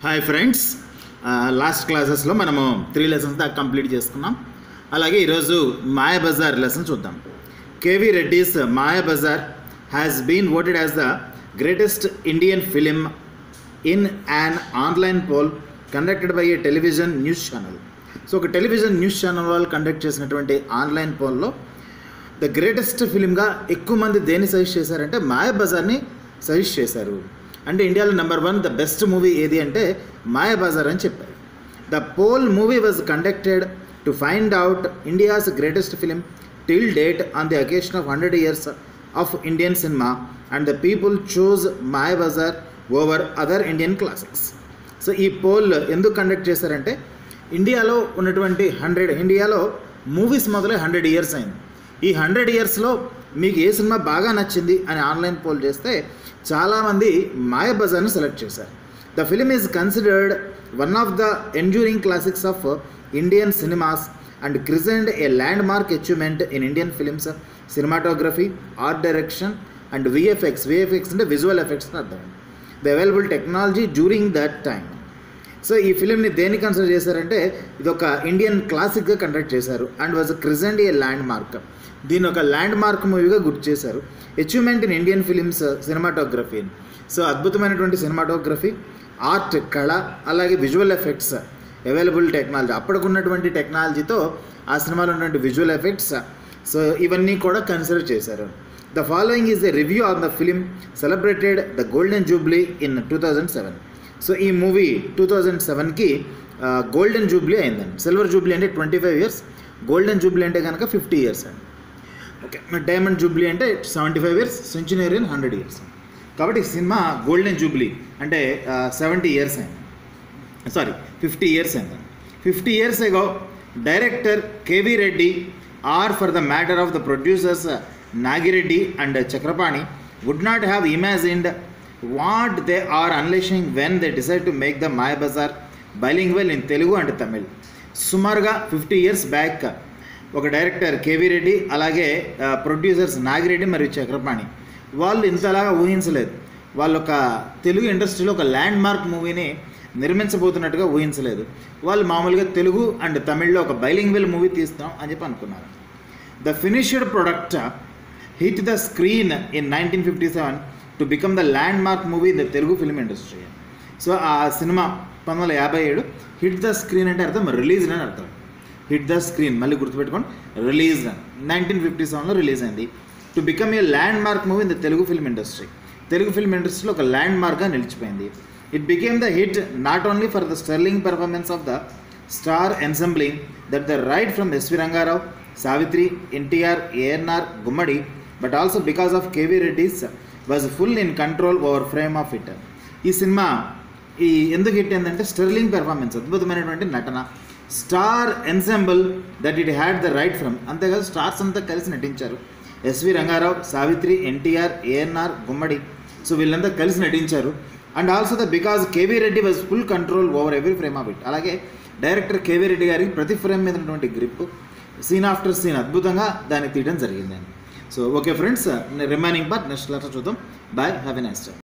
hi friends last క్లాసెస్లో మనము three lessons దాకా కంప్లీట్ చేసుకున్నాం అలాగే ఈరోజు మాయ బజార్ లెసన్ చూద్దాం K V Reddy's Maya Bazaar has been voted as the greatest Indian film in an online poll conducted by a television news channel so ఒక television news channel వాళ్ళు conduct చేసినటువంటి ఆన్లైన్ పోల్లో ద గ్రేటెస్ట్ ఫిలింగా ఎక్కువ మంది దేన్ని సజెస్ట్ చేశారంటే మాయ బజార్ని సజెస్ట్ చేశారు అంటే ఇండియాలో number one the best movie ఏది అంటే మాయ బజార్ అని చెప్పారు the poll movie was conducted to find out India's greatest film till date on the occasion of hundred years of Indian cinema and the people choose Maya Bazar over other Indian classics so ఈ poll ఎందుకు conduct చేశారంటే ఇండియాలో ఉన్నటువంటి hundred ఇండియాలో movies మొదలై hundred years అయింది ఈ hundred ఇయర్స్లో మీకు ఏ సినిమా బాగా నచ్చింది అని ఆన్లైన్ పోల్ చేస్తే చాలామంది మాయ బజార్ని సెలెక్ట్ చేశారు the film is considered one of the enduring classics of Indian cinemas and christened a landmark achievement in Indian films cinematography art direction and VFX VFX అంటే visual effects అని అర్థం the available technology during that time so ఈ ఫిలింని దేన్ని consider చేశారంటే ఇది ఒక Indian క్లాసిక్గా కండక్ట్ చేశారు and was christened a landmark దీన్ని ఒక ల్యాండ్ మార్క్ మూవీగా గుర్తు చేశారు achievement in Indian films cinematography so అద్భుతమైనటువంటి సినిమాటోగ్రఫీ ఆర్ట్ కళ అలాగే విజువల్ ఎఫెక్ట్స్ అవైలబుల్ టెక్నాలజీ అప్పటికున్నటువంటి టెక్నాలజీతో ఆ సినిమాలో ఉన్నటువంటి విజువల్ ఎఫెక్ట్స్ సో ఇవన్నీ కూడా కన్సిడర్ చేశారు the following is a review on the film celebrated the golden jubilee in two thousand seven so ఈ మూవీ టూ థౌజండ్ సెవెన్కి గోల్డెన్ జూబ్లీ అయిందండి సిల్వర్ జూబ్లీ అంటే twenty five years golden jubilee అంటే కనుక fifty years అండి okay diamond jubilee అంటే seventy five years సెంచునరీన్ hundred years కాబట్టి ఈ సినిమా గోల్డెన్ జూబ్లీ అంటే సెవెంటీ ఇయర్స్ అయింది సారీ ఫిఫ్టీ ఇయర్స్ అయింది fifty years ago director KV Reddy are for the matter of the producers Nagireddy and Chakrapani would not have imagined what they are unleashing when they decide to make the Maya Bazar bilingual in Telugu and Tamil సుమారుగా fifty years back ఒక director KV Reddy అలాగే producers Nagireddy మరియు చక్రపాణి వాళ్ళు ఇంతలాగా ఊహించలేదు వాళ్ళు ఒక తెలుగు ఇండస్ట్రీలో ఒక ల్యాండ్ మార్క్ మూవీని నిర్మించబోతున్నట్టుగా ఊహించలేదు వాళ్ళు మామూలుగా తెలుగు అండ్ తమిళ్లో ఒక బైలింగ్వెల్ మూవీ తీస్తాం అని చెప్పి అనుకున్నారు the finished product hit the screen in nineteen fifty seven to become the landmark movie in the Telugu film industry so ఆ సినిమా పంతొమ్మిది వందల యాభై ఏడు హిట్ ద స్క్రీన్ అంటే అర్థం రిలీజ్ అని అర్థం హిట్ ద స్క్రీన్ మళ్ళీ గుర్తుపెట్టుకోండి రిలీజ్ నైన్టీన్ ఫిఫ్టీ సెవెన్లో రిలీజ్ అయింది to become a landmark movie in the Telugu film industry Telugu film ఇండస్ట్రీలో ఒక ల్యాండ్ మార్క్గా నిలిచిపోయింది it became the hit not only for the sterling performance of the star ensembling that the right from SV Rangarao Savitri NTR ANR Gummadi but also because of KV Reddy's was full in control over frame of it ఈ cinema ఈ ఎందుకు hit ఏంటంటే sterling performance అద్భుతమైనటువంటి నటన star ensemble that it had the right from అంతేకాదు stars అంతా కలిసి నటించారు ఎస్వి రంగారావు సావిత్రి ఎన్టీఆర్ ఏఎన్ఆర్ గుమ్మడి సో వీళ్ళంతా కలిసి నటించారు and also the because KV Reddy was full control over every frame of it అలాగే డైరెక్టర్ కేవీ రెడ్డి గారికి ప్రతి ఫ్రేమ్ మీద ఉన్నటువంటి గ్రిప్ సీన్ ఆఫ్టర్ సీన్ అద్భుతంగా దాన్ని తీయడం జరిగిందండి so okay friends remaining part next class చూద్దాం bye have a nice day